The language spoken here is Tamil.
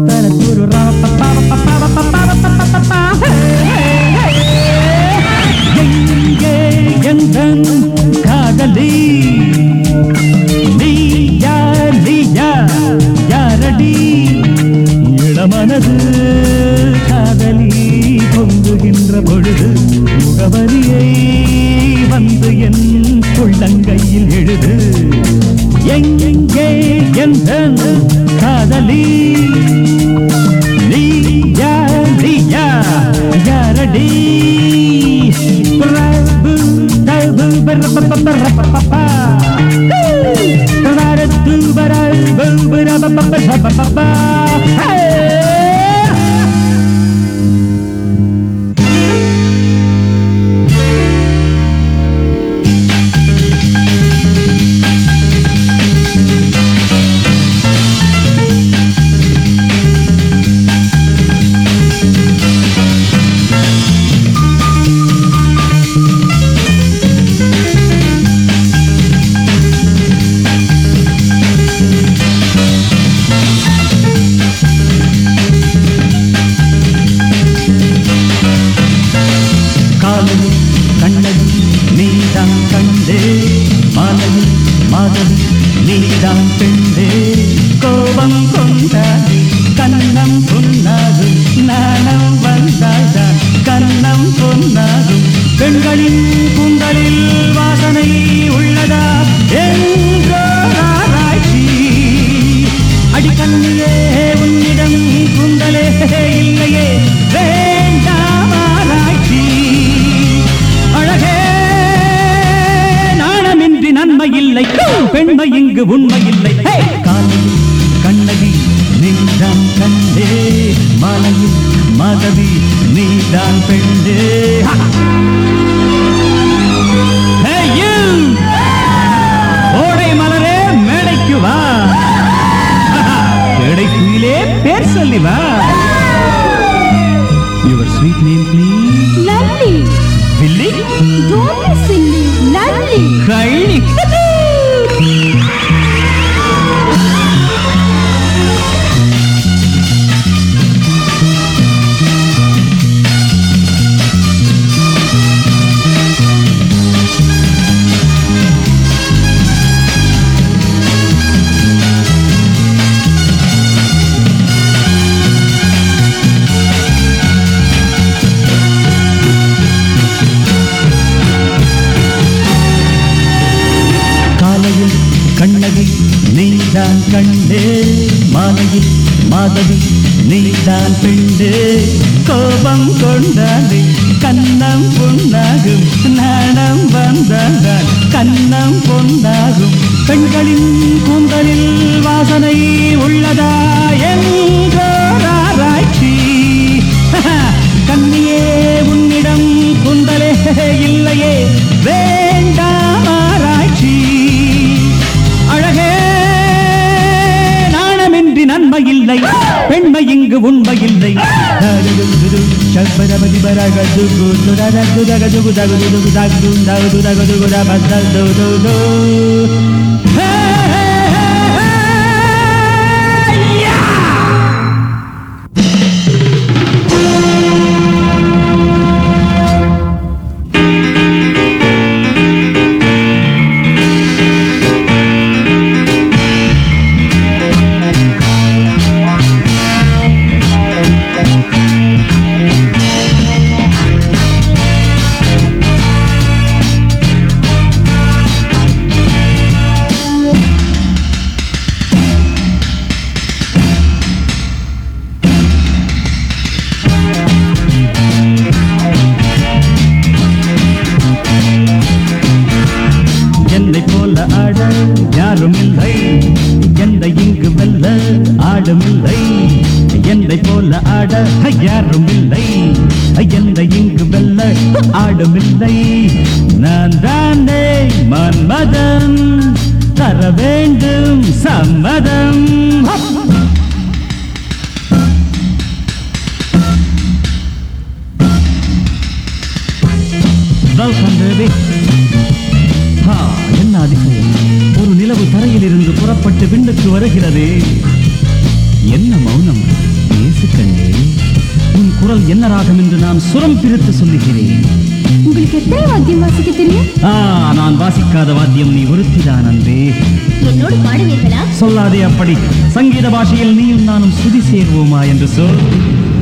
தரத்துரு எங்கே எந்தன் காதலி நீ யார் நீ யார் யாரடி இளமனது காதலி பொங்குகின்ற பொழுது முகவரியை வந்து என் உள்ளங்கையில் எழுது எங்கே எந்த காதலி நீ யார் நீ யார் யாரடி பிரபு தபு பரபபபரபபபா. பிரபாரத்து பரபு பரபபபரபபபா. ஹே! காலையில் கண்ணகி நீதான் கண்டே மாலையில் மாதவி நீதான் பெண்டே கோபம் கொண்டாடி கண்ணம் பொன்னாகும் நாணம் வந்தாதான் கண்ணம் பொன்னாகும் பெண்களின் கூந்தலில் வாசனை உள்ளதா என்றோ ஆராய்ச்சி அடிக்கண்ணிலே உன்னிடம் குந்தலே இல்லையே வேண்டாம் ஆராய்ச்சி அழகே நாணமின்றி நன்மை இல்லை பெண்மை இங்கு உண்மை இல்லை காலையில் கண்ணகி நீதான் கண்டே மாலையில் மாதவி நீதான் பெண்டே Hey, you! கோடை மலரே மேடைக்கு வா கிடைக்குயிலே பேர் சொல்லி வா your sweet name please Lovely. Willy Don't be silly. Lovely. கள்ளி காலையில் கண்ணகி நீதான் கண்டே மாலையில் மாதவி நீதான் பெண்டே கோபம் கொண்டாடி கண்ணம் பொன்னாகும் நாணம் வந்தால் கண்ணம் பொன்னாகும் பெண்களின் கூந்தலில் வாசனை உள்ளதா என்றோ ஆராய்ச்சி கண்ணியே உன்னிடம் குந்தலே இல்லையே வேண்டாம் ஆராய்ச்சி அழகே நாணமின்றி நன்மை இல்லை பெண்மை இங்கு உண்மை இல்லை என்னை போல ஆட யாரும் இல்லை என்னை இங்கு வெல்ல ஆடும் இல்லை என்னை போல ஆட யாரும் இல்லை என்னை இங்கு வெல்ல ஆடும் இல்லை நான் தானே மன்மதன் தர வேண்டும் சம்மதம் வெல்கம் பேபி ஆ, என்ன அதிசயம் ஒரு நிலவு தரையிலிருந்து புறப்பட்டு விண்ணுக்கு வருகிறதே என்ன மௌனம் ராகத்தில் என்ன ராகம் என்று நான் சுரம் பிரித்து சொல்லுகிறேன் உங்களுக்கு எத்தனை வாத்தியம் வாசிக்க தெரியும் ஆ நான் வாசிக்காத வாத்தியம் நீ ஒருத்திதான் அன்பே என்னோடு பாடுவீர்களா சொல்லாதே அப்படி சங்கீத பாஷையில் நீயும் நானும் சுதி சேர்வோமா என்று சொல்